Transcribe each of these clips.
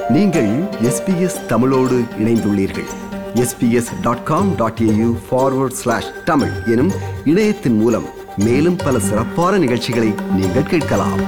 நீங்கள் எஸ்பிஎஸ் தமிழோடு இணைந்துள்ளீர்கள் SBS dot com dot AU forward slash Tamil எனும் இணையத்தின் மூலம் மேலும் பல சிறப்பான நிகழ்ச்சிகளை நீங்கள் கேட்கலாம்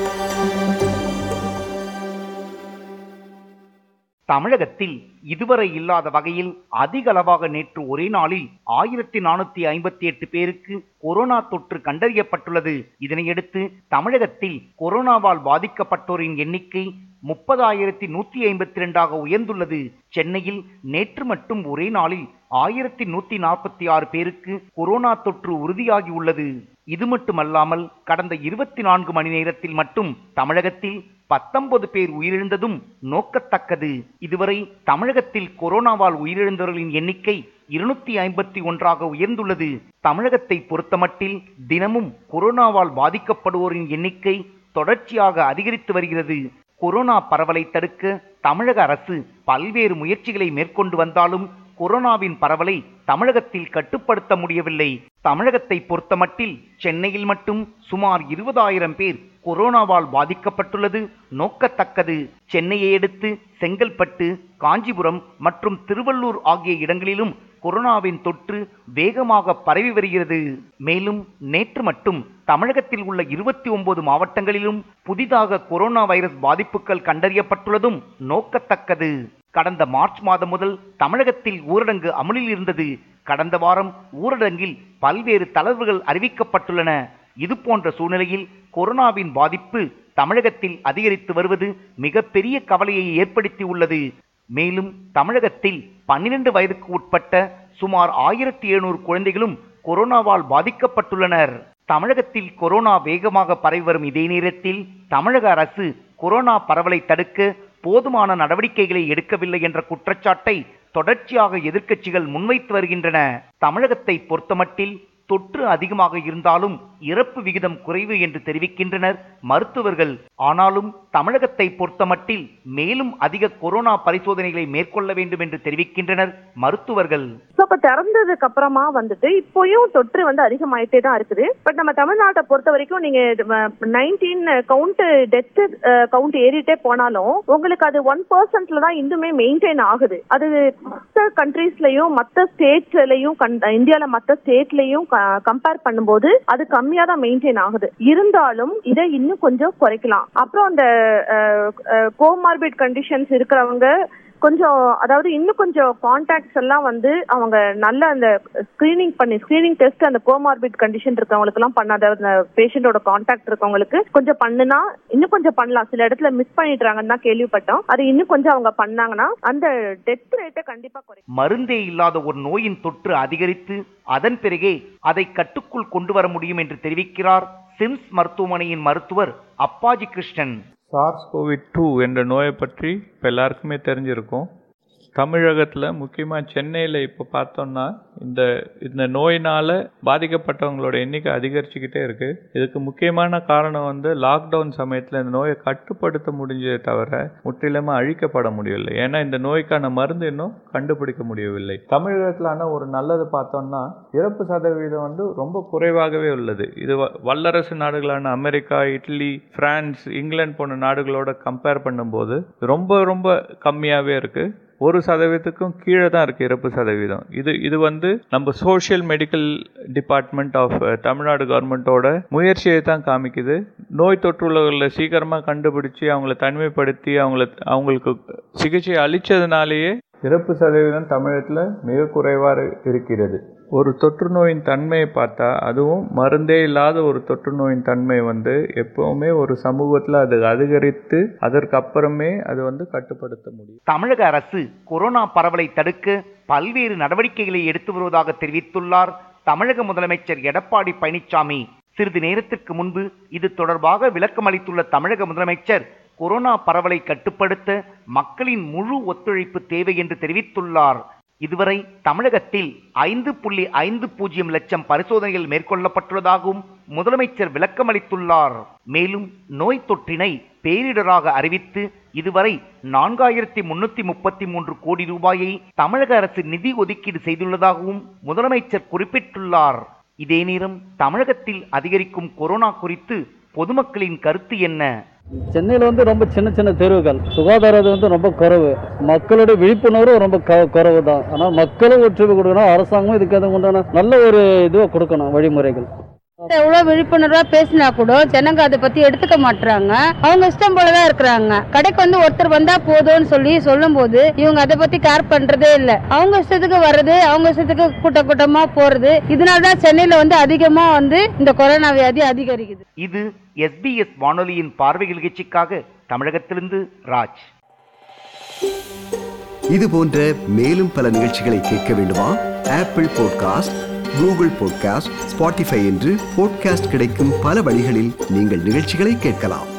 தமிழகத்தில் இதுவரை இல்லாத வகையில் அதிக அளவாக நேற்று ஒரே நாளில் ஆயிரத்தி நானூத்தி ஐம்பத்தி எட்டு பேருக்கு கொரோனா தொற்று கண்டறியப்பட்டுள்ளது இதனையடுத்து தமிழகத்தில் கொரோனாவால் பாதிக்கப்பட்டோரின் எண்ணிக்கை முப்பதாயிரத்தி நூத்தி ஐம்பத்தி ரெண்டாக உயர்ந்துள்ளது சென்னையில் நேற்று மட்டும் ஒரே நாளில் ஆயிரத்தி நூத்தி நாற்பத்தி ஆறு பேருக்கு கொரோனா தொற்று உறுதியாகியுள்ளது இது மட்டுமல்லாமல் கடந்த இருபத்தி நான்கு மணி நேரத்தில் மட்டும் தமிழகத்தில் பத்தொன்பது பேர் உயிரிழந்ததும் நோக்கத்தக்கது இதுவரை தமிழகத்தில் கொரோனாவால் உயிரிழந்தவர்களின் எண்ணிக்கை இருநூத்தி ஐம்பத்தி ஒன்றாக உயர்ந்துள்ளது தமிழகத்தை பொறுத்தமட்டில் தினமும் கொரோனாவால் பாதிக்கப்படுவோரின் எண்ணிக்கை தொடர்ச்சியாக அதிகரித்து வருகிறது கொரோனா பரவலை தடுக்க தமிழக அரசு பல்வேறு முயற்சிகளை மேற்கொண்டு வந்தாலும் கொரோனாவின் பரவலை தமிழகத்தில் கட்டுப்படுத்த முடியவில்லை தமிழகத்தை பொறுத்தமட்டில் சென்னையில் மட்டும் சுமார் இருபதாயிரம் பேர் கொரோனாவால் பாதிக்கப்பட்டுள்ளது நோக்கத்தக்கது சென்னையை அடுத்து செங்கல்பட்டு காஞ்சிபுரம் மற்றும் திருவள்ளூர் ஆகிய இடங்களிலும் கொரோனாவின் தொற்று வேகமாக பரவி வருகிறது மேலும் நேற்று மட்டும் தமிழகத்தில் உள்ள இருபத்தி ஒன்பது மாவட்டங்களிலும் புதிதாக கொரோனா வைரஸ் பாதிப்புகள் கண்டறியப்பட்டுள்ளதும் நோக்கத்தக்கது கடந்த மார்ச் மாதம் முதல் தமிழகத்தில் ஊரடங்கு அமலில் இருந்தது கடந்த வாரம் ஊரடங்கில் பல்வேறு தளர்வுகள் அறிவிக்கப்பட்டுள்ளன இது போன்ற சூழ்நிலையில் கொரோனாவின் பாதிப்பு தமிழகத்தில் அதிகரித்து வருவது மிகப்பெரிய கவலையை ஏற்படுத்தி உள்ளது மேலும் தமிழகத்தில் பன்னிரண்டு வயதுக்கு உட்பட்ட சுமார் ஆயிரத்தி எழுநூறு குழந்தைகளும் கொரோனாவால் பாதிக்கப்பட்டுள்ளனர் தமிழகத்தில் கொரோனா வேகமாக பரவி வரும் இதே நேரத்தில் தமிழக அரசு கொரோனா பரவலை தடுக்க போதுமான நடவடிக்கைகளை எடுக்கவில்லை என்ற குற்றச்சாட்டை தொடர்ச்சியாக எதிர்க்கட்சிகள் முன்வைத்து வருகின்றன தமிழகத்தை பொறுத்தமட்டில் தொற்று அதிகமாக இருந்தாலும் இறப்பு விகிதம் குறைவு என்று தெரிவிக்கின்றனர் மருத்துவர்கள் ஆனாலும் தமிழகத்தை பொறுத்தமட்டில் மேலும் அதிக கொரோனா பரிசோதனைகளை மேற்கொள்ள வேண்டும் என்று தெரிவிக்கின்றனர் மருத்துவர்கள் ஸோ இப்போ திறந்ததுக்கு அப்புறமா வந்துட்டு இப்போயும் தொற்று வந்து அதிகமாயிட்டே தான் இருக்குது பட் நம்ம தமிழ்நாட்டை பொறுத்த வரைக்கும் நீங்க நைன்டீன் கவுண்ட் டெத் கவுண்ட் ஏறிட்டே போனாலும் உங்களுக்கு அது ஒன் பர்சன்ட்ல தான் இன்னுமே மெயின்டைன் ஆகுது அது மற்ற கண்ட்ரீஸ்லயும் மற்ற ஸ்டேட்ஸ்லயும் இந்தியால மற்ற ஸ்டேட்லயும் கம்பேர் பண்ணும்போது அது கம்மியா தான் மெயின்டைன் ஆகுது இருந்தாலும் இதை இன்னும் கொஞ்சம் குறைக்கலாம் அப்புறம் அந்த கோமார்பிட் கண்டிஷன்ஸ் இருக்கிறவங்க கொஞ்சம் அதாவது இன்னும் கொஞ்சம் கான்டாக்ட்ஸ் எல்லாம் வந்து அவங்க நல்ல அந்த ஸ்கிரீனிங் பண்ணி ஸ்கிரீனிங் டெஸ்ட் அந்த கோமார்பிட் கண்டிஷன் இருக்கவங்களுக்கு எல்லாம் பண்ணாத அந்த பேஷண்டோட கான்டாக்ட் இருக்கவங்களுக்கு கொஞ்சம் பண்ணுனா இன்னும் கொஞ்சம் பண்ணலாம் சில இடத்துல மிஸ் பண்ணிடுறாங்கன்னு தான் கேள்விப்பட்டோம் அது இன்னும் கொஞ்சம் அவங்க பண்ணாங்கன்னா அந்த டெத் ரேட்டை கண்டிப்பா குறைக்கும் மருந்தே இல்லாத ஒரு நோயின் தொற்று அதிகரித்து அதன் பிறகே அதை கட்டுக்குள் கொண்டு வர முடியும் என்று தெரிவிக்கிறார் சிம்ஸ் மருத்துவமனையின் மருத்துவர் Appaji Krishnan SARS covid two என்ற நோயை பற்றி இப்போ எல்லாருக்குமே தெரிஞ்சிருக்கும் தமிழகத்தில் முக்கியமாக சென்னையில் இப்போ பார்த்தோம்னா இந்த இந்த நோயினால் பாதிக்கப்பட்டவங்களோட எண்ணிக்கை அதிகரிச்சுக்கிட்டே இருக்குது இதுக்கு முக்கியமான காரணம் வந்து லாக்டவுன் சமயத்தில் இந்த நோயை கட்டுப்படுத்த முடிஞ்சதே தவிர முற்றிலுமாக அழிக்கப்பட முடியவில்லை ஏன்னா இந்த நோய்க்கான மருந்து இன்னும் கண்டுபிடிக்க முடியவில்லை தமிழகத்தில் ஆனால் ஒரு நல்லது பார்த்தோம்னா இறப்பு சதவீதம் வந்து ரொம்ப குறைவாகவே உள்ளது இது வ- வல்லரசு நாடுகளான அமெரிக்கா இட்லி பிரான்ஸ் இங்கிலாந்து போன்ற நாடுகளோட கம்பேர் பண்ணும்போது ரொம்ப ரொம்ப கம்மியாகவே இருக்குது ஒரு சதவீதத்துக்கும் கீழே தான் இருக்குது இறப்பு சதவீதம் இது இது வந்து நம்ம social medical department of Tamil Nadu கவர்மெண்ட்டோட முயற்சியை தான் காமிக்குது நோய் தொற்றுள்ளவர்களை சீக்கிரமாக கண்டுபிடிச்சி அவங்கள தனிமைப்படுத்தி அவங்கள அவங்களுக்கு சிகிச்சை அளித்ததுனாலேயே இறப்பு சதவீதம் தமிழகத்தில் மிக குறைவாக இருக்கிறது ஒரு தொற்று நோயின் தன்மையை பார்த்தா அதுவும் மருந்தே இல்லாத ஒரு தொற்று நோயின் தன்மை வந்து எப்பவுமே ஒரு சமூகத்தில் அது அதிகரித்து அதற்கு அப்புறமே அது வந்து கட்டுப்படுத்த முடியும் தமிழக அரசு கொரோனா பரவலை தடுக்க பல்வேறு நடவடிக்கைகளை எடுத்து வருவதாக தெரிவித்துள்ளார் தமிழக முதலமைச்சர் எடப்பாடி பழனிசாமி சிறிது நேரத்திற்கு முன்பு இது தொடர்பாக விளக்கமளித்துள்ள தமிழக முதலமைச்சர் கொரோனா பரவலை கட்டுப்படுத்த மக்களின் முழு ஒத்துழைப்பு தேவை என்று தெரிவித்துள்ளார் இதுவரை தமிழகத்தில் ஐந்து புள்ளி ஐந்து பூஜ்ஜியம் லட்சம் பரிசோதனைகள் மேற்கொள்ளப்பட்டுள்ளதாகவும் முதலமைச்சர் விளக்கமளித்துள்ளார் மேலும் நோய் தொற்றினை பேரிடராக அறிவித்து இதுவரை நான்காயிரத்தி முன்னூத்தி முப்பத்தி மூன்று கோடி ரூபாயை தமிழக அரசு நிதி ஒதுக்கீடு செய்துள்ளதாகவும் முதலமைச்சர் குறிப்பிட்டுள்ளார் இதே நேரம் தமிழகத்தில் அதிகரிக்கும் கொரோனா குறித்து பொதுமக்களின் கருத்து என்ன சென்னையில் வந்து ரொம்ப சின்ன சின்ன தெருவுகள் சுகாதாரம் வந்து ரொம்ப குறைவு மக்களுடைய விழிப்புணர்வு ரொம்ப க- குறைவு தான் ஆனால் மக்களும் ஒற்றுமை கொடுக்கணும் அரசாங்கமும் இதுக்கு அது உண்டான நல்ல ஒரு இதுவை கொடுக்கணும் வழிமுறைகள் எவ்வளவு விழிப்புணர்வா பேசினா கூட ஜனங்க அதை பத்தி எடுத்துக்க மாட்டாங்க அவங்க இஷ்டம் போலதான் இருக்கிறாங்க கடைக்கு வந்து ஒருத்தர் வந்தா போதும்னு சொல்லி சொல்லும் போது இவங்க அதை பத்தி கேர் பண்றதே இல்ல அவங்க இஷ்டத்துக்கு வர்றது அவங்க இஷ்டத்துக்கு கூட்ட கூட்டமா போறது இதனாலதான் சென்னையில வந்து அதிகமா வந்து இந்த கொரோனா வியாதி அதிகரிக்குது இது எஸ்பிஎஸ் வானொலியின் பார்வை நிகழ்ச்சிக்காக தமிழகத்திலிருந்து ராஜ் இது போன்ற மேலும் பல நிகழ்ச்சிகளை கேட்க வேண்டுமா Apple podcast Google podcast Spotify என்று பாட்காஸ்ட் கிடைக்கும் பல வழிகளில் நீங்கள் நிகழ்ச்சிகளை கேட்கலாம்